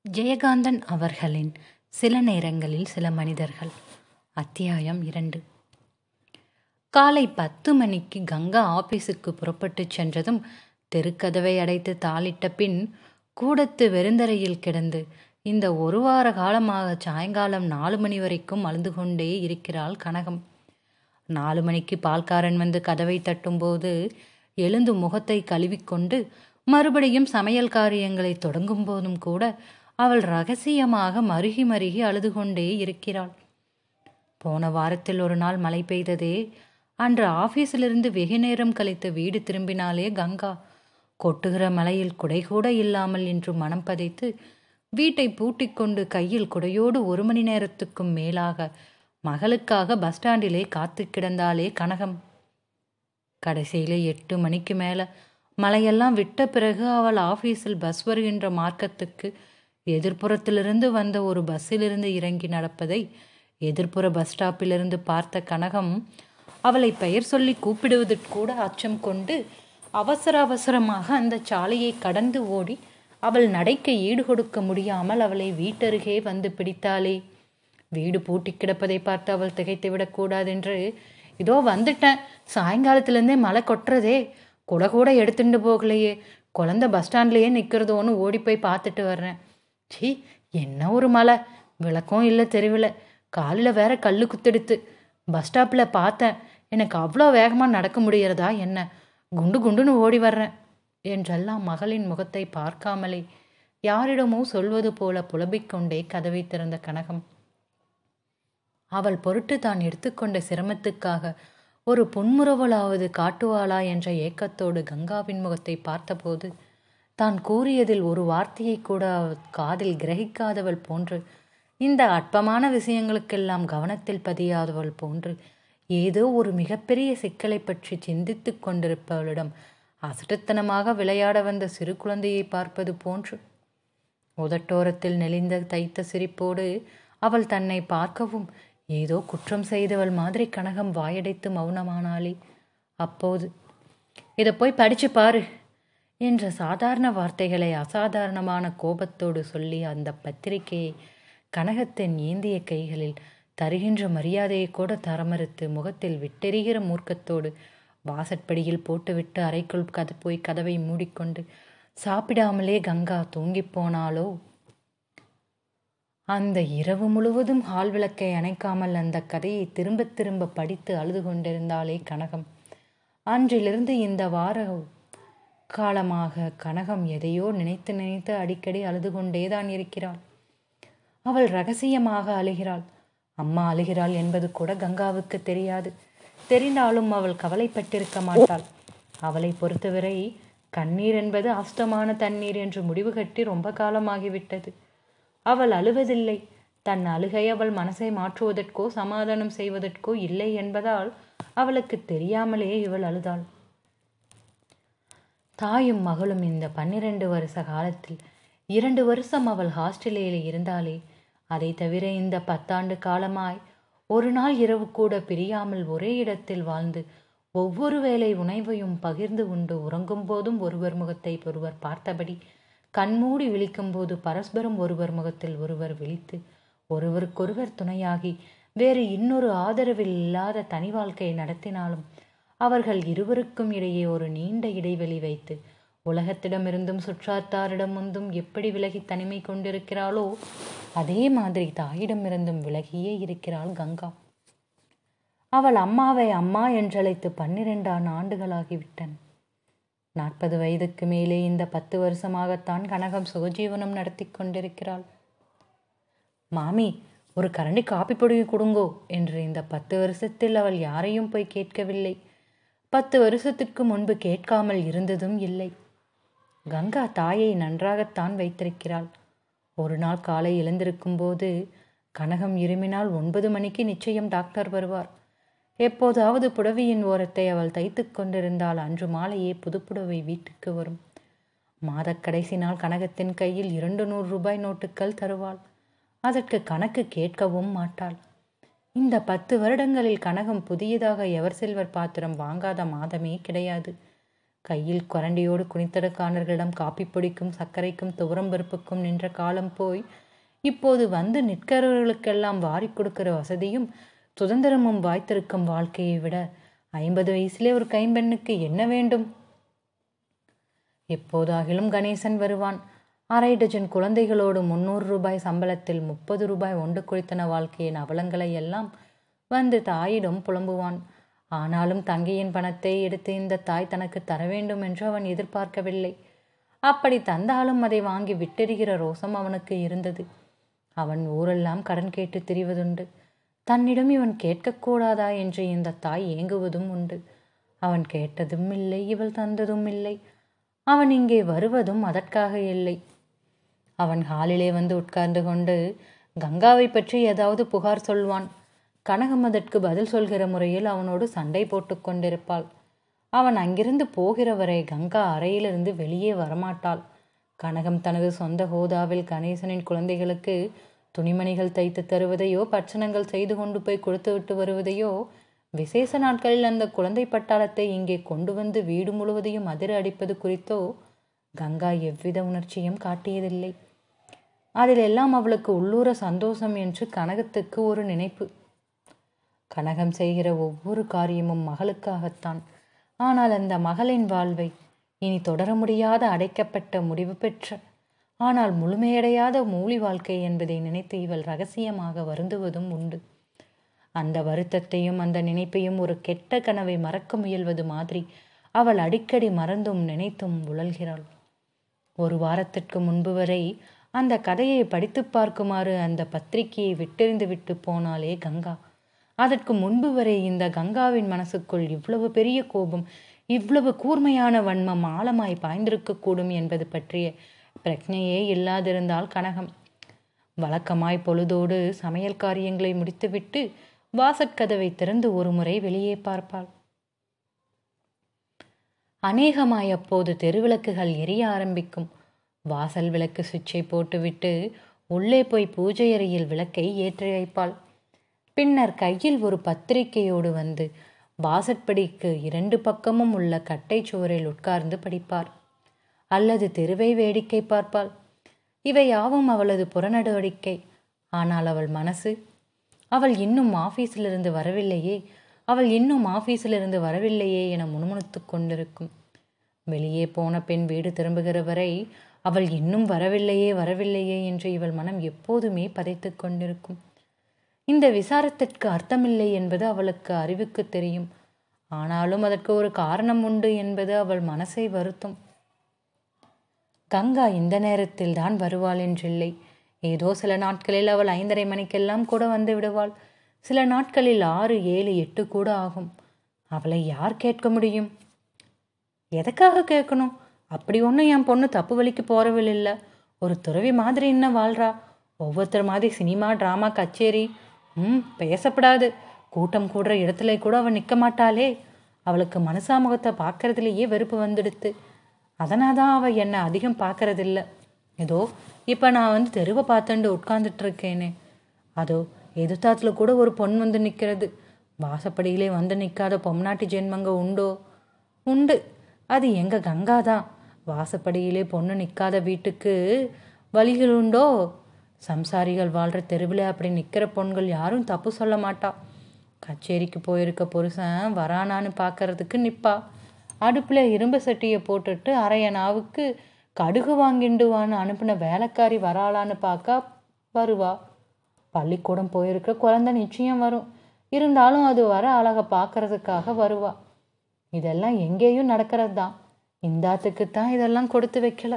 ஜெயகாந்தன் அவர்களின் சில நேரங்களில் சில மனிதர்கள் அத்தியாயம் இரண்டு காலை பத்து மணிக்கு கங்கா ஆபீஸுக்கு புறப்பட்டுச் சென்றதும் தெருக்கதவை அடைத்து தாளிட்ட பின் கூடத்து வெறுந்தரையில் கிடந்து இந்த ஒரு வார காலமாக சாயங்காலம் நாலு மணி வரைக்கும் அழுது கொண்டே இருக்கிறாள் கனகம் நாலு மணிக்கு பால்காரன் வந்து கதவை தட்டும்போது எழுந்து முகத்தை கழுவிக்கொண்டு மறுபடியும் சமையல் காரியங்களை தொடங்கும் போதும் கூட அவள் ரகசியமாக மருகி மருகி அழுது கொண்டே இருக்கிறாள் போன வாரத்தில் ஒரு நாள் மழை பெய்ததே அன்று ஆபீஸிலிருந்து வெகு நேரம் கழித்து வீடு திரும்பினாலே கங்கா கொட்டுகிற மலையில் குடை கூட இல்லாமல் என்று மனம் பதைத்து வீட்டை பூட்டிக்கொண்டு கையில் குடையோடு ஒரு மணி நேரத்துக்கும் மேலாக மகளுக்காக பஸ் ஸ்டாண்டிலே காத்து கிடந்தாலே கனகம் கடைசியிலே எட்டு மணிக்கு மேலே மழையெல்லாம் விட்ட பிறகு அவள் ஆபீஸில் பஸ் வருகின்ற மார்க்கத்துக்கு எதிர்ப்புறத்திலிருந்து வந்த ஒரு பஸ்ஸிலிருந்து இறங்கி நடப்பதை எதிர்ப்புற பஸ் ஸ்டாப்பிலிருந்து பார்த்த கனகம் அவளை பெயர் சொல்லி கூப்பிடுவதற்கூட அச்சம் கொண்டு அவசர அவசரமாக அந்த சாலையை கடந்து ஓடி அவள் நடைக்கு ஈடு கொடுக்க முடியாமல் அவளை வீட்டருகே வந்து பிடித்தாளே வீடு பூட்டி கிடப்பதை பார்த்து அவள் திகைத்து விடக்கூடாதென்று இதோ வந்துட்டேன் சாயங்காலத்துலேருந்தே மழை கொட்டுறதே கூட கூட எடுத்துட்டு போகலையே குழந்த பஸ் ஸ்டாண்ட்லேயே நிற்கிறதோன்னு ஓடி போய் பார்த்துட்டு வர்றேன் சி என்ன ஒரு மழை விளக்கம் இல்லை தெருவில் காலில் வேற கல் குத்தெடுத்து பஸ் ஸ்டாப்பில் பார்த்தேன் எனக்கு அவ்வளோ வேகமாக நடக்க முடியறதா என்ன குண்டு குண்டுன்னு ஓடி வர்றேன் என்றெல்லாம் மகளின் முகத்தை பார்க்காமலே யாரிடமோ சொல்வது போல புலம்பிக்கொண்டே கதவை திறந்த கனகம் அவள் பொருட்டு தான் எடுத்துக்கொண்ட சிரமத்துக்காக ஒரு புன்முறுவலாவது காட்டுவாளா என்ற ஏக்கத்தோடு கங்காவின் முகத்தை பார்த்தபோது தான் கூறியதில் ஒரு வார்த்தையை கூட காதில் கிரகிக்காதவள் போன்று இந்த அற்பமான விஷயங்களுக்கெல்லாம் கவனத்தில் பதியாதவள் போன்று ஏதோ ஒரு மிகப்பெரிய சிக்கலை பற்றி சிந்தித்து கொண்டிருப்பவளிடம் அசட்டுத்தனமாக விளையாட வந்த சிறு குழந்தையை பார்ப்பது போன்று உதட்டோரத்தில் நெளிந்த தைத்த சிரிப்போடு அவள் தன்னை பார்க்கவும் ஏதோ குற்றம் செய்தவள் மாதிரி கனகம் வாயடைத்து மௌனமானாளே அப்போது இதை போய் படிச்சு பாரு என்ற சாதாரண வார்த்தைகளை அசாதாரணமான கோபத்தோடு சொல்லி அந்த பத்திரிகையை கனகத்தின் ஏந்திய கைகளில் தருகின்ற மரியாதையை கூட தரமறுத்து முகத்தில் விட்டெறிகிற மூர்க்கத்தோடு வாசற்படியில் போட்டுவிட்டு அறைக்குள் கதை போய் கதவை மூடிக்கொண்டு சாப்பிடாமலே கங்கா தூங்கிப் போனாலோ அந்த இரவு முழுவதும் ஹால் விளக்கை அணைக்காமல் அந்த கதையை திரும்ப திரும்ப படித்து அழுது கொண்டிருந்தாளே கனகம் அன்றிலிருந்து இந்த வார காலமாக கனகம் எதையோ நினைத்து நினைத்து அடிக்கடி அழுது கொண்டேதான் இருக்கிறாள் அவள் ரகசியமாக அழுகிறாள் அம்மா அழுகிறாள் என்பது கூட கங்காவுக்கு தெரியாது தெரிந்தாலும் அவள் கவலைப்பட்டிருக்க மாட்டாள் அவளை பொறுத்தவரை கண்ணீர் என்பது அஸ்தமான தண்ணீர் என்று முடிவு கட்டி ரொம்ப காலமாகிவிட்டது அவள் அழுவதில்லை தன் அழுகை அவள் மனசை மாற்றுவதற்கோ சமாதானம் செய்வதற்கோ இல்லை என்பதால் அவளுக்கு தெரியாமலே இவள் அழுதாள் தாயும் மகளும் இந்த பன்னிரண்டு வருஷ காலத்தில் இரண்டு வருஷம் அவள் ஹாஸ்டலில் இருந்தாலே அதை தவிர இந்த பத்தாண்டு காலமாய் ஒரு நாள் இரவு கூட பிரியாமல் ஒரே இடத்தில் வாழ்ந்து ஒவ்வொரு வேளை உணவையும் பகிர்ந்து உண்டு உறங்கும் போதும் ஒருவர் முகத்தை ஒருவர் பார்த்தபடி கண்மூடி விழிக்கும்போது பரஸ்பரம் ஒருவர் முகத்தில் ஒருவர் விழித்து ஒருவருக்கொருவர் துணையாகி வேறு இன்னொரு ஆதரவில் இல்லாத தனி வாழ்க்கை நடத்தினாலும் அவர்கள் இருவருக்கும் இடையே ஒரு நீண்ட இடைவெளி வைத்து உலகத்திடமிருந்தும் சுற்றாத்தாரிடமிருந்தும் எப்படி விலகி தனிமை கொண்டிருக்கிறாளோ அதே மாதிரி தாயிடமிருந்தும் விலகியே இருக்கிறாள் கங்கா அவள் அம்மாவை அம்மா என்றழைத்து பன்னிரெண்டாம் ஆண்டுகளாகிவிட்டன நாற்பது வயதுக்கு மேலே இந்த பத்து வருஷமாகத்தான் கனகம் சுகஜீவனம் நடத்தி கொண்டிருக்கிறாள் மாமி ஒரு கரண்டி காப்பி பொடி கொடுங்கோ என்று இந்த பத்து வருஷத்தில் அவள் யாரையும் போய் கேட்கவில்லை பத்து வருஷத்துக்கு முன்பு கேட்காமல் இருந்ததும் இல்லை கங்கா தாயை நன்றாகத்தான் வைத்திருக்கிறாள் ஒரு நாள் காலை எழுந்திருக்கும் போது கனகம் இருமினால் ஒன்பது மணிக்கு நிச்சயம் டாக்டர் வருவார் எப்போதாவது புடவையின் ஓரத்தை அவள் தைத்து கொண்டிருந்தால் அன்று மாலையே புதுப்புடவை வீட்டுக்கு வரும் மாதக் கடைசி நாள் கனகத்தின் கையில் இரண்டு நூறு ரூபாய் நோட்டுக்கள் தருவாள் அதற்கு கணக்கு கேட்கவும் மாட்டாள் இந்த பத்து வருடங்களில் கனகம் புதியதாக எவர் சில்வர் பாத்திரம் வாங்காத மாதமே கிடையாது கையில் குரண்டியோடு குனித்தடக்காரர்களிடம் காப்பி பொடிக்கும் சர்க்கரைக்கும் துவரம் பருப்புக்கும் நின்ற காலம் போய் இப்போது வந்து நிற்கிறவர்களுக்கெல்லாம் வாரி கொடுக்கிற வசதியும் சுதந்திரமும் வாய்த்திருக்கும் வாழ்க்கையை விட ஐம்பது வயசிலே ஒரு கைம்பெண்ணுக்கு என்ன வேண்டும் எப்போதாகிலும் கணேசன் வருவான் அரை டஜன் குழந்தைகளோடு முன்னூறு ரூபாய் சம்பளத்தில் முப்பது ரூபாய் ஒன்று குளித்தன வாழ்க்கையின் அவலங்களை எல்லாம் வந்து தாயிடம் புலம்புவான் ஆனாலும் தங்கையின் பணத்தை எடுத்து இந்த தாய் தனக்கு தர வேண்டும் என்று அவன் எதிர்பார்க்கவில்லை அப்படி தந்தாலும் அதை வாங்கி விட்டெறிகிற ரோசம் அவனுக்கு இருந்தது அவன் ஊரெல்லாம் கடன் கேட்டு திரிவதுண்டு தன்னிடம் இவன் கேட்கக்கூடாதா என்று இந்த தாய் ஏங்குவதும் உண்டு அவன் கேட்டதும் இல்லை இவள் தந்ததும் இல்லை அவன் இங்கே வருவதும் அதற்காக இல்லை அவன் ஹாலிலே வந்து உட்கார்ந்து கொண்டு கங்காவை பற்றி ஏதாவது புகார் சொல்வான் கனகம் அதற்கு பதில் சொல்கிற முறையில் அவனோடு சண்டை போட்டு கொண்டிருப்பாள் அவன் அங்கிருந்து போகிற வரை கங்கா அறையிலிருந்து வெளியே வரமாட்டாள் கனகம் தனது சொந்த ஹோதாவில் கணேசனின் குழந்தைகளுக்கு துணிமணிகள் தைத்து தருவதையோ பட்சணங்கள் செய்து கொண்டு போய் கொடுத்துவிட்டு வருவதையோ விசேஷ நாட்களில் அந்த குழந்தை பட்டாளத்தை இங்கே கொண்டு வந்து வீடு முழுவதையும் அதிர அடிப்பது குறித்தோ கங்கா எவ்வித உணர்ச்சியும் காட்டியதில்லை அதில் எல்லாம் அவளுக்கு உள்ளூர சந்தோஷம் என்று கனகத்துக்கு ஒரு நினைப்பு கனகம் செய்கிற ஒவ்வொரு காரியமும் மகளுக்காகத்தான் ஆனால் அந்த மகளின் வாழ்வை இனி தொடர முடியாத அடைக்கப்பட்ட முடிவு பெற்ற ஆனால் முழுமையடையாத மூலி வாழ்க்கை என்பதை நினைத்து இவள் ரகசியமாக வருந்துவதும் உண்டு அந்த வருத்தத்தையும் அந்த நினைப்பையும் ஒரு கெட்ட கனவை மறக்க முயல்வது மாதிரி அவள் அடிக்கடி மறந்தும் நினைத்தும் உழல்கிறாள் ஒரு வாரத்திற்கு முன்பு வரை அந்த கதையை படித்து பார்க்குமாறு அந்த பத்திரிகையை விட்டெறிந்து விட்டு போனாலே கங்கா அதற்கு முன்பு வரை இந்த கங்காவின் மனசுக்குள் இவ்வளவு பெரிய கோபம் இவ்வளவு கூர்மையான வன்மம் ஆழமாய் பாய்ந்திருக்கக்கூடும் என்பது பற்றிய பிரக்ஞையே இல்லாதிருந்தால் கனகம் வழக்கமாய் பொழுதோடு சமையல் காரியங்களை முடித்துவிட்டு வாசற்கதவை திறந்து ஒரு முறை வெளியே பார்ப்பாள் அநேகமாய் அப்போது தெருவிளக்குகள் எரிய ஆரம்பிக்கும் வாசல் விளக்கு சுவிட்சை போட்டுவிட்டு உள்ளே போய் பூஜை அறையில் விளக்கை ஏற்றி வைப்பாள் பின்னர் கையில் ஒரு பத்திரிகையோடு வந்து வாசற்படிக்கு இரண்டு பக்கமும் உள்ள கட்டை சுவரில் உட்கார்ந்து படிப்பார் அல்லது தெருவை வேடிக்கை பார்ப்பாள் இவை யாவும் அவளது புறநடவடிக்கை ஆனால் அவள் மனசு அவள் இன்னும் ஆஃபீஸிலிருந்து வரவில்லையே அவள் இன்னும் ஆஃபீஸிலிருந்து வரவில்லையே என முணுமுணுத்து கொண்டிருக்கும் வெளியே போன பெண் வீடு திரும்புகிற வரை அவள் இன்னும் வரவில்லையே வரவில்லையே என்று இவள் மனம் எப்போதுமே பதைத்து கொண்டிருக்கும் இந்த விசாரத்திற்கு அர்த்தமில்லை என்பது அவளுக்கு அறிவுக்கு தெரியும் ஆனாலும் அதற்கு ஒரு காரணம் உண்டு என்பது அவள் மனசை வருத்தும் கங்கா இந்த நேரத்தில் தான் வருவாள் என்றில்லை ஏதோ சில நாட்களில் அவள் ஐந்தரை மணிக்கெல்லாம் கூட வந்து விடுவாள் சில நாட்களில் ஆறு ஏழு எட்டு கூட ஆகும் அவளை யார் கேட்க முடியும் எதுக்காக கேட்கணும் அப்படி ஒன்றும் என் பொண்ணு தப்பு வழிக்கு போறவில்லை ஒரு துறவி மாதிரி என்ன வாழ்றா ஒவ்வொருத்தர் மாதிரி சினிமா ட்ராமா கச்சேரி ம் பேசப்படாது கூட்டம் கூடுற இடத்துல கூட அவள் நிற்க மாட்டாளே அவளுக்கு மனசா முகத்தை பார்க்கறதுலையே வெறுப்பு வந்துடுத்து அதனால தான் அவள் என்னை அதிகம் பார்க்கறதில்ல ஏதோ இப்போ நான் வந்து தெருவை பார்த்துண்டு உட்காந்துட்டு இருக்கேனே அதோ எதிர்த்தாத்துல கூட ஒரு பொன் வந்து நிற்கிறது வாசப்படியிலே வந்து நிற்காத பொம்நாட்டி ஜென்மங்க உண்டோ உண்டு அது எங்க கங்கா தான் வாசப்படியிலே பொண்ணு நிற்காத வீட்டுக்கு வழிகள் உண்டோ சம்சாரிகள் வாழ்கிற தெருவில் அப்படி நிற்கிற பொண்கள் யாரும் தப்பு சொல்ல மாட்டா கச்சேரிக்கு போயிருக்க புருஷன் வரானான்னு பார்க்கறதுக்கு நிற்பா அடுப்பில் இரும்பு சட்டியை போட்டுட்டு அரைய நாவுக்கு கடுகு வாங்கிண்டுவான்னு அனுப்பின வேலைக்காரி வராளான்னு பார்க்க வருவா பள்ளிக்கூடம் போயிருக்க குழந்தை நிச்சயம் வரும் இருந்தாலும் அது வர அழகை பார்க்கறதுக்காக வருவா இதெல்லாம் எங்கேயும் நடக்கிறது தான் இந்தாத்துக்கு தான் இதெல்லாம் கொடுத்து வைக்கல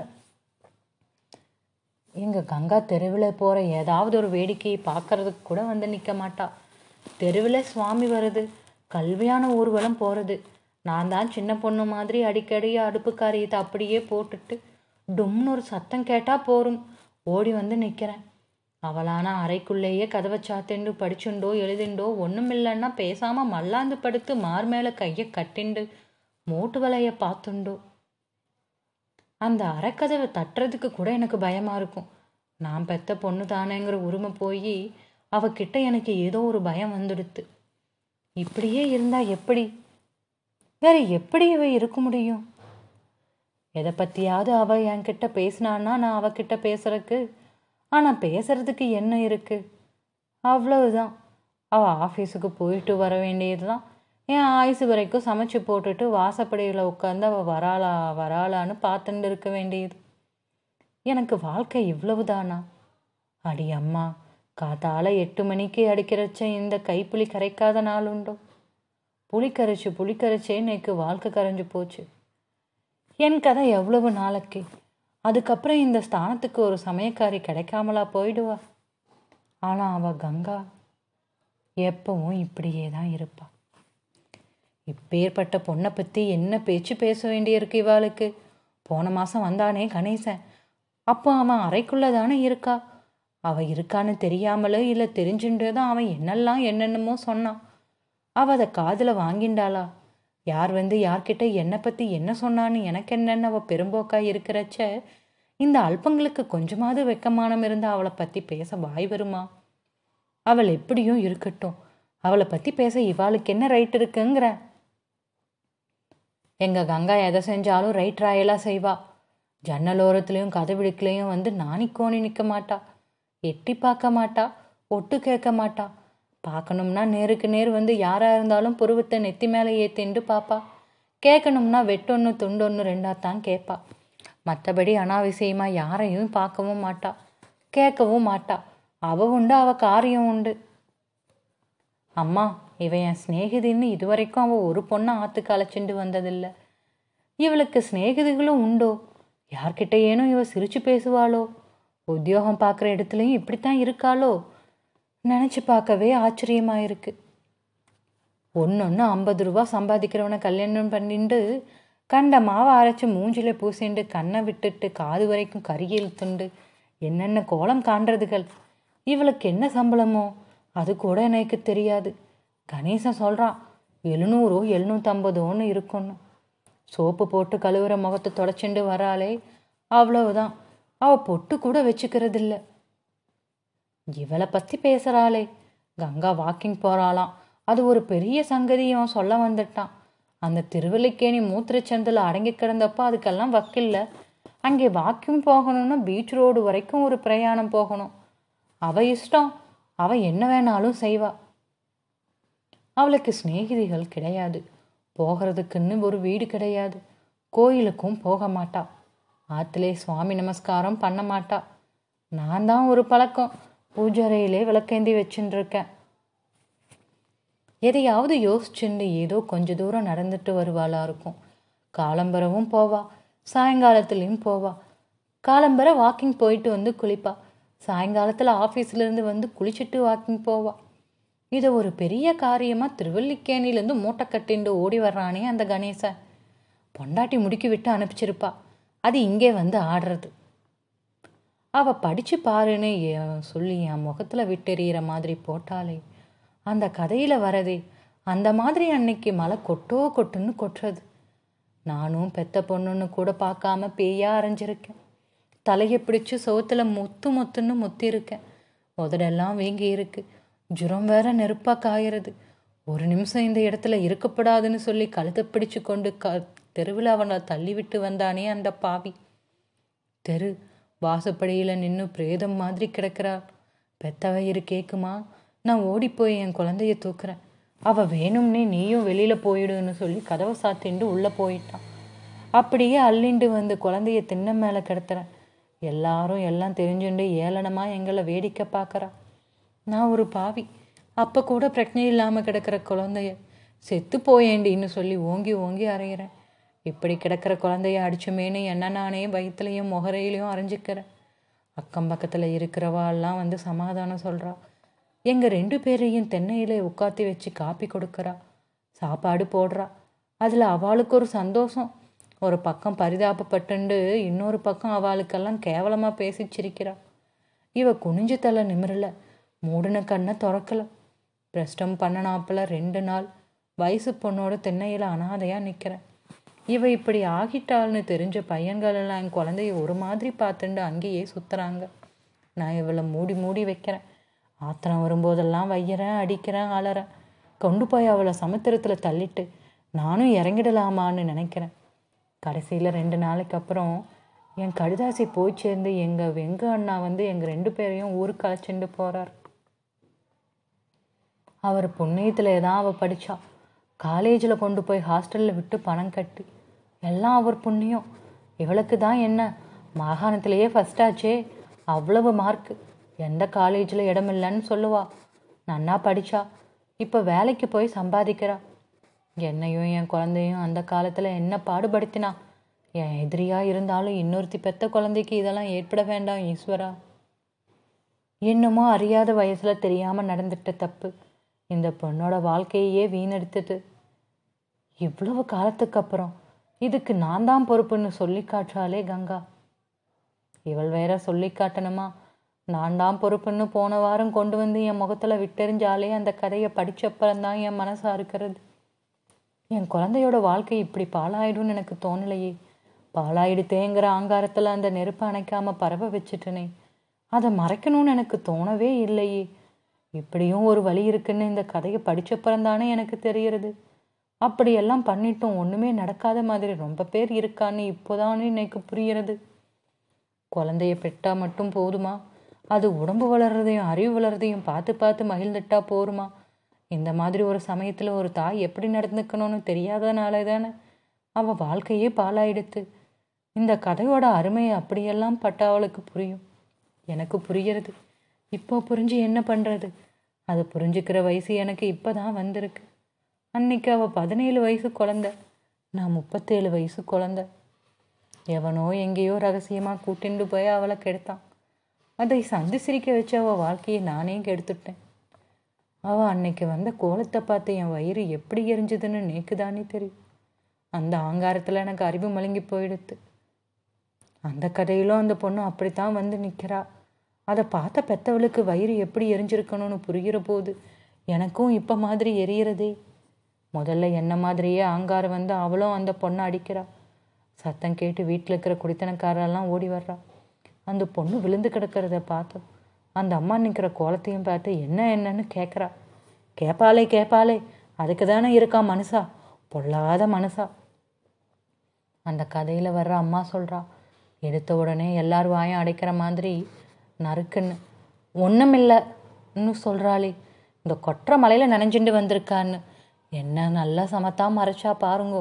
எங்க கங்கா தெருவில் போகிற ஏதாவது ஒரு வேடிக்கையை பார்க்கறதுக்கு கூட வந்து நிற்க மாட்டா தெருவில் சுவாமி வருது கல்வியான ஊர்வலம் போகிறது நான் தான் சின்ன பொண்ணு மாதிரி அடிக்கடி அடுப்பு காரியத்தை அப்படியே போட்டுட்டு டும்னு ஒரு சத்தம் கேட்டால் போரும் ஓடி வந்து நிற்கிறேன் அவளானா அறைக்குள்ளேயே கதவை சாத்திண்டு படிச்சுண்டோ எழுதிண்டோ ஒன்றும் இல்லைன்னா பேசாமல் மல்லாந்து படுத்து மார் மேலே கையை கட்டிண்டு மூட்டு வலைய பார்த்துண்டோ அந்த அரைக்கதவை தட்டுறதுக்கு கூட எனக்கு பயமாக இருக்கும் நான் பெத்த பொண்ணு தானேங்கிற உரிமை போய் அவகிட்ட எனக்கு ஏதோ ஒரு பயம் வந்துடுத்து இப்படியே இருந்தா எப்படி வேற எப்படி இவ இருக்க முடியும் எதை பற்றியாவது அவள் என்கிட்ட பேசினான்னா நான் அவகிட்ட பேசுறதுக்கு ஆனால் பேசுறதுக்கு என்ன இருக்கு அவ்வளவுதான் அவள் ஆஃபீஸுக்கு போயிட்டு வர வேண்டியது தான் என் ஆயுசு வரைக்கும் சமைச்சு போட்டுட்டு வாசப்படியில் உட்காந்து அவள் வராளா வராளான்னு பார்த்துட்டு இருக்க வேண்டியது எனக்கு வாழ்க்கை இவ்வளவுதானா அடி அம்மா காத்தால எட்டு மணிக்கு அடிக்கிறச்ச இந்த கைப்புளி கரைக்காத நாள் உண்டோ புளி கரைச்சு புளி கரைச்சே இன்னைக்கு வாழ்க்கை கரைஞ்சு போச்சு என் கதை எவ்வளவு நாளைக்கு அதுக்கப்புறம் இந்த ஸ்தானத்துக்கு ஒரு சமயக்காரி கிடைக்காமலா போயிடுவா ஆனால் அவ கங்கா எப்பவும் இப்படியே தான் இருப்பா இப்பேற்பட்ட பொண்ணை பற்றி என்ன பேச்சு பேச வேண்டியிருக்கு இவாளுக்கு போன மாதம் வந்தானே கணேசன் அப்போ அவன் அறைக்குள்ளே தானே இருக்கா அவள் இருக்கான்னு தெரியாமலோ இல்லை தெரிஞ்சுட்டு தான் அவன் என்னெல்லாம் என்னென்னமோ சொன்னான் அவள் அதை காதில் வாங்கிண்டாளா யார் வந்து யார்கிட்ட என்னை பற்றி என்ன சொன்னான்னு எனக்கு என்னன்னு அவள் பெரும்போக்கா இருக்கிறச்ச இந்த அல்பங்களுக்கு கொஞ்சமாவது வெக்கமானம் இருந்தால் அவளை பற்றி பேச வாய் வருமா அவள் எப்படியும் இருக்கட்டும் அவளை பற்றி பேச இவாளுக்கு என்ன ரைட் இருக்குங்கிற எங்க கங்கா எதை செஞ்சாலும் ரைட் ராயலாக செய்வா ஜன்னலோரத்துலேயும் கதவிடுக்குலேயும் வந்து நாணி கோணி நிற்க மாட்டா எட்டி பார்க்க மாட்டா ஒட்டு கேட்க மாட்டா பார்க்கணும்னா நேருக்கு நேர் வந்து யாராக இருந்தாலும் புருவத்தை நெத்தி மேலே ஏற்றிண்டு பார்ப்பா கேட்கணும்னா வெட்டொன்று துண்டொன்று ரெண்டாத்தான் கேட்பா மற்றபடி அனாவசியமாக யாரையும் பார்க்கவும் மாட்டா கேட்கவும் மாட்டா அவ உண்டு அவ காரியம் உண்டு அம்மா இவ என் சிநேகிதின்னு இதுவரைக்கும் அவள் ஒரு பொண்ணை ஆற்றுக்கு அழைச்சிட்டு வந்ததில்லை இவளுக்கு சிநேகிதிகளும் உண்டோ யார்கிட்ட ஏனோ இவ சிரிச்சு பேசுவாளோ உத்தியோகம் பார்க்குற இடத்துலையும் இப்படித்தான் இருக்காளோ நினச்சி பார்க்கவே ஆச்சரியமா இருக்கு ஒன்னொன்று ஐம்பது ரூபா சம்பாதிக்கிறவனை கல்யாணம் பண்ணிட்டு கண்ட மாவை அரைச்சி மூஞ்சில பூசிண்டு கண்ணை விட்டுட்டு காது வரைக்கும் கரியில் துண்டு என்னென்ன கோலம் காண்றதுகள் இவளுக்கு என்ன சம்பளமோ அது கூட எனக்கு தெரியாது கணேசன் சொல்கிறான் எழுநூறோ எழுநூற்றம்பதோன்னு இருக்குன்னு சோப்பு போட்டு கழுவுற முகத்தை தொடச்சிண்டு வராளே அவ்வளவுதான் அவ பொட்டு கூட வச்சுக்கிறதில்ல இவளை பற்றி பேசுகிறாளே கங்கா வாக்கிங் போகிறாளாம் அது ஒரு பெரிய சங்கதி அவன் சொல்ல வந்துட்டான் அந்த திருவல்லிக்கேணி மூத்திரச்சந்தில் அடங்கி கிடந்தப்போ அதுக்கெல்லாம் வக்கில்ல அங்கே வாக்கிங் போகணும்னா பீச் ரோடு வரைக்கும் ஒரு பிரயாணம் போகணும் அவ இஷ்டம் அவ என்ன வேணாலும் செய்வா அவளுக்கு சிநேகிதிகள் கிடையாது போகிறதுக்குன்னு ஒரு வீடு கிடையாது கோயிலுக்கும் போக மாட்டா ஆத்திலே சுவாமி நமஸ்காரம் பண்ண மாட்டா நான் தான் ஒரு பழக்கம் பூஜரையிலே விளக்கேந்தி வச்சுட்டு இருக்கேன் எதையாவது யோசிச்சுண்டு ஏதோ கொஞ்ச தூரம் நடந்துட்டு வருவாளா இருக்கும் காலம்பரவும் போவா சாயங்காலத்துலேயும் போவா காலம்பர வாக்கிங் போயிட்டு வந்து குளிப்பா சாயங்காலத்தில் ஆஃபீஸ்லேருந்து வந்து குளிச்சுட்டு வாக்கிங் போவா இதை ஒரு பெரிய காரியமாக திருவல்லிக்கேணிலேருந்து மூட்டை கட்டிண்டு ஓடி வர்றானே அந்த கணேசன் பொண்டாட்டி முடுக்கி விட்டு அனுப்பிச்சிருப்பா அது இங்கே வந்து ஆடுறது அவ படிச்சு பாருன்னு என் சொல்லி என் முகத்துல விட்டெறிகிற மாதிரி போட்டாலே அந்த கதையில வரதே அந்த மாதிரி அன்னைக்கு மழை கொட்டோ கொட்டுன்னு கொட்டுறது நானும் பெத்த பொண்ணுன்னு கூட பார்க்காம பேயா அரைஞ்சிருக்கேன் தலையை பிடிச்சு சோத்துல முத்து முத்துன்னு முத்திருக்கேன் உதடெல்லாம் வீங்கி இருக்கு ஜுரம் வேற நெருப்பா காயறது ஒரு நிமிஷம் இந்த இடத்துல இருக்கப்படாதுன்னு சொல்லி கழுத்தை பிடிச்சு கொண்டு க தெருவில் அவனை தள்ளி விட்டு வந்தானே அந்த பாவி தெரு வாசப்படியில் நின்று பிரேதம் மாதிரி கிடக்கிறாள் பெத்த வயிறு கேக்குமா நான் ஓடிப்போய் என் குழந்தைய தூக்குறேன் அவ வேணும்னே நீயும் வெளியில போயிடுன்னு சொல்லி கதவை சாத்திண்டு உள்ள போயிட்டான் அப்படியே அள்ளிண்டு வந்து குழந்தைய திண்ண மேல கிடத்துறேன் எல்லாரும் எல்லாம் தெரிஞ்சுண்டு ஏளனமா எங்களை வேடிக்கை பார்க்கறா நான் ஒரு பாவி அப்ப கூட பிரச்சனை இல்லாம கிடக்கிற குழந்தைய செத்து போயேண்டின்னு சொல்லி ஓங்கி ஓங்கி அறையிறேன் இப்படி கிடக்கிற குழந்தைய அடிச்சுமேனு என்ன நானே வயிற்றுலையும் முகரையிலையும் அரைஞ்சிக்கிறேன் அக்கம் பக்கத்தில் இருக்கிறவாள்லாம் வந்து சமாதானம் சொல்கிறா எங்கள் ரெண்டு பேரையும் தென்னையில உட்காத்தி வச்சு காப்பி கொடுக்குறா சாப்பாடு போடுறா அதில் அவளுக்கு ஒரு சந்தோஷம் ஒரு பக்கம் பரிதாபப்பட்டுண்டு இன்னொரு பக்கம் அவளுக்கெல்லாம் கேவலமாக பேசி சிரிக்கிறா இவ குனிஞ்சு தலை நிமிரல மூடின கண்ணை திறக்கல பிரஷ்டம் பண்ணனாப்புல ரெண்டு நாள் வயசு பொண்ணோட தென்னையில் அனாதையாக நிற்கிறேன் இவ இப்படி ஆகிட்டாள்னு தெரிஞ்ச பையன்கள் எல்லாம் என் குழந்தைய ஒரு மாதிரி பார்த்துண்டு அங்கேயே சுத்துறாங்க நான் இவளை மூடி மூடி வைக்கிறேன் ஆத்திரம் வரும்போதெல்லாம் வையறேன் அடிக்கிறேன் அலறேன் கொண்டு போய் அவளை சமுத்திரத்தில் தள்ளிட்டு நானும் இறங்கிடலாமான்னு நினைக்கிறேன் கடைசியில் ரெண்டு நாளைக்கு அப்புறம் என் கடுதாசி போய் சேர்ந்து எங்கள் வெங்க அண்ணா வந்து எங்கள் ரெண்டு பேரையும் ஊருக்கு அழைச்சிட்டு போகிறார் அவர் புண்ணியத்தில் தான் அவள் படித்தா காலேஜில் கொண்டு போய் ஹாஸ்டலில் விட்டு பணம் கட்டி எல்லாம் அவர் புண்ணியம் இவளுக்கு தான் என்ன மாகாணத்திலேயே ஃபஸ்ட் ஆச்சே அவ்வளவு மார்க்கு எந்த காலேஜில் இடம் இல்லைன்னு சொல்லுவா நன்னா படித்தா இப்போ வேலைக்கு போய் சம்பாதிக்கிறா என்னையும் என் குழந்தையும் அந்த காலத்தில் என்ன பாடுபடுத்தினா என் எதிரியாக இருந்தாலும் இன்னொருத்தி பெத்த குழந்தைக்கு இதெல்லாம் ஏற்பட வேண்டாம் ஈஸ்வரா என்னமோ அறியாத வயசில் தெரியாமல் நடந்துட்ட தப்பு இந்த பொண்ணோட வாழ்க்கையே வீணெடுத்தது இவ்வளவு காலத்துக்கு அப்புறம் இதுக்கு நான் தான் பொறுப்புன்னு சொல்லி காட்டுறாளே கங்கா இவள் வேற சொல்லி காட்டணுமா நான் தான் பொறுப்புன்னு போன வாரம் கொண்டு வந்து என் முகத்தில் விட்டெறிஞ்சாலே அந்த கதையை படித்தப்பறம்தான் என் மனசா இருக்கிறது என் குழந்தையோட வாழ்க்கை இப்படி பாழாயிடும்னு எனக்கு தோணலையே பாழாயிடுத்தேங்கிற ஆங்காரத்தில் அந்த நெருப்பை அணைக்காமல் பரவ வச்சுட்டனே அதை மறைக்கணும்னு எனக்கு தோணவே இல்லையே இப்படியும் ஒரு வழி இருக்குன்னு இந்த கதையை படித்தப்புறந்தானே எனக்கு தெரிகிறது அப்படியெல்லாம் பண்ணிட்டும் ஒன்றுமே நடக்காத மாதிரி ரொம்ப பேர் இருக்கான்னு இப்போதானே எனக்கு புரிகிறது குழந்தைய பெற்றா மட்டும் போதுமா அது உடம்பு வளர்றதையும் அறிவு வளர்றதையும் பார்த்து பார்த்து மகிழ்ந்துட்டா போருமா இந்த மாதிரி ஒரு சமயத்தில் ஒரு தாய் எப்படி நடந்துக்கணும்னு தெரியாதனால தானே அவள் வாழ்க்கையே பாலாயிடுத்து இந்த கதையோட அருமையை அப்படியெல்லாம் பட்ட அவளுக்கு புரியும் எனக்கு புரிகிறது இப்போ புரிஞ்சு என்ன பண்ணுறது அது புரிஞ்சுக்கிற வயசு எனக்கு இப்போ தான் வந்திருக்கு அன்னைக்கு அவள் பதினேழு வயசு குழந்த நான் முப்பத்தேழு வயசு குழந்த எவனோ எங்கேயோ ரகசியமாக கூட்டிண்டு போய் அவளை கெடுத்தான் அதை சந்தி சிரிக்க வச்ச அவள் வாழ்க்கையை நானே கெடுத்துட்டேன் அவள் அன்னைக்கு வந்த கோலத்தை பார்த்து என் வயிறு எப்படி எரிஞ்சுதுன்னு நேக்குதானே தெரியும் அந்த ஆங்காரத்தில் எனக்கு அறிவு மழுங்கி போயிடுத்து அந்த கதையிலும் அந்த பொண்ணு அப்படித்தான் வந்து நிற்கிறா அதை பார்த்த பெத்தவளுக்கு வயிறு எப்படி எரிஞ்சிருக்கணும்னு புரிகிற போது எனக்கும் இப்போ மாதிரி எரியறதே முதல்ல என்ன மாதிரியே ஆங்காரம் வந்து அவளும் அந்த பொண்ணை அடிக்கிறா சத்தம் கேட்டு வீட்டில் இருக்கிற குடித்தனக்காரெல்லாம் ஓடி வர்றா அந்த பொண்ணு விழுந்து கிடக்கிறத பார்த்தோம் அந்த அம்மா நிற்கிற கோலத்தையும் பார்த்து என்ன என்னன்னு கேட்குறா கேட்பாளே கேட்பாளே அதுக்கு தானே இருக்கா மனுஷா பொல்லாத மனுஷா அந்த கதையில் வர்ற அம்மா சொல்கிறா எடுத்த உடனே எல்லார் வாயும் அடைக்கிற மாதிரி நறுக்குன்னு ஒன்றுமில்லைன்னு சொல்கிறாளே இந்த கொற்ற மலையில் நனைஞ்சுட்டு வந்திருக்கான்னு என்ன நல்லா சமத்தா மறைச்சா பாருங்கோ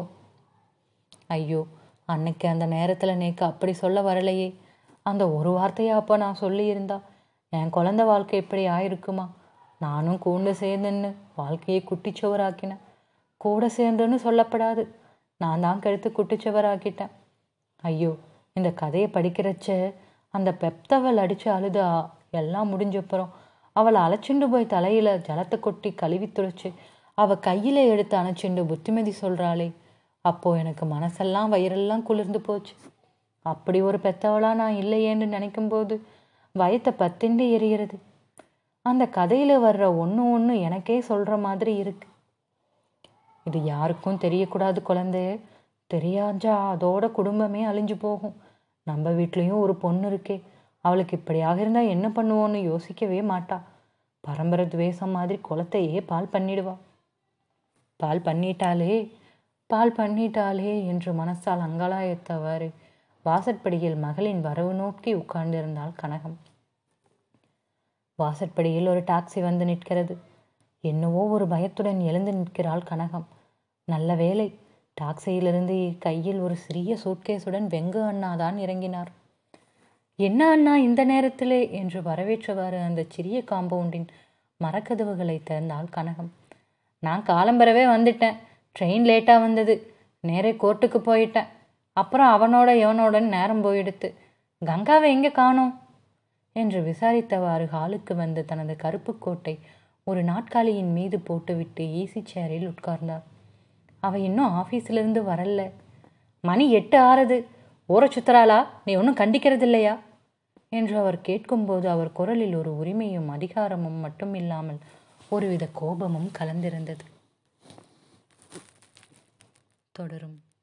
ஐயோ அன்னைக்கு அந்த நேரத்தில் நேக்கு அப்படி சொல்ல வரலையே அந்த ஒரு வார்த்தையை அப்போ நான் சொல்லியிருந்தா என் குழந்த வாழ்க்கை இப்படி ஆயிருக்குமா நானும் கூண்டு சேர்ந்துன்னு வாழ்க்கையை குட்டிச்சுவராக்கினேன் கூட சேர்ந்துன்னு சொல்லப்படாது நான் தான் கழுத்து குட்டிச்சுவராக்கிட்டேன் ஐயோ இந்த கதையை படிக்கிறச்ச அந்த பெப்தவள் அடித்து அழுதா எல்லாம் முடிஞ்சப்புறம் அவளை அழைச்சிண்டு போய் தலையில் ஜலத்தை கொட்டி கழுவி துடைச்சு அவள் கையில் எடுத்து அணைச்சிண்டு புத்திமதி சொல்கிறாளே அப்போது எனக்கு மனசெல்லாம் வயிறெல்லாம் குளிர்ந்து போச்சு அப்படி ஒரு பெத்தவளா நான் இல்லையேன்னு நினைக்கும்போது வயத்தை பத்திண்டு எரிகிறது அந்த கதையில் வர்ற ஒன்று ஒன்று எனக்கே சொல்கிற மாதிரி இருக்கு இது யாருக்கும் தெரியக்கூடாது குழந்தை தெரியாஞ்சா அதோட குடும்பமே அழிஞ்சு போகும் நம்ம வீட்லேயும் ஒரு பொண்ணு இருக்கே அவளுக்கு இப்படியாக இருந்தால் என்ன பண்ணுவோன்னு யோசிக்கவே மாட்டா பரம்பரை துவேஷம் மாதிரி குளத்தையே பால் பண்ணிடுவா பால் பண்ணிட்டாளே பால் பண்ணிட்டாளே என்று மனசால் அங்கலாயத்தவாறு வாசற்படியில் மகளின் வரவு நோக்கி உட்கார்ந்திருந்தாள் கனகம் வாசற்படியில் ஒரு டாக்ஸி வந்து நிற்கிறது என்னவோ ஒரு பயத்துடன் எழுந்து நிற்கிறாள் கனகம் நல்ல வேலை டாக்ஸியிலிருந்து கையில் ஒரு சிறிய சூட்கேஸுடன் வெங்கு அண்ணா தான் இறங்கினார் என்ன அண்ணா இந்த நேரத்திலே என்று வரவேற்றவாறு அந்த சிறிய காம்பவுண்டின் மரக்கதவுகளை திறந்தாள் கனகம் நான் காலம்பரவே வந்துட்டேன் ட்ரெயின் லேட்டாக வந்தது நேரே கோர்ட்டுக்கு போயிட்டேன் அப்புறம் அவனோட இவனோட நேரம் போயிடுத்து கங்காவை எங்கே காணோம் என்று விசாரித்தவாறு ஹாலுக்கு வந்து தனது கருப்பு கோட்டை ஒரு நாட்காலியின் மீது போட்டுவிட்டு ஈசி சேரில் உட்கார்ந்தார் அவ இன்னும் ஆஃபீஸிலிருந்து வரல மணி எட்டு ஆறுது ஊற சுத்துறாளா நீ ஒன்றும் கண்டிக்கிறது இல்லையா என்று அவர் கேட்கும்போது அவர் குரலில் ஒரு உரிமையும் அதிகாரமும் மட்டும் இல்லாமல் ஒருவித கோபமும் கலந்திருந்தது தொடரும்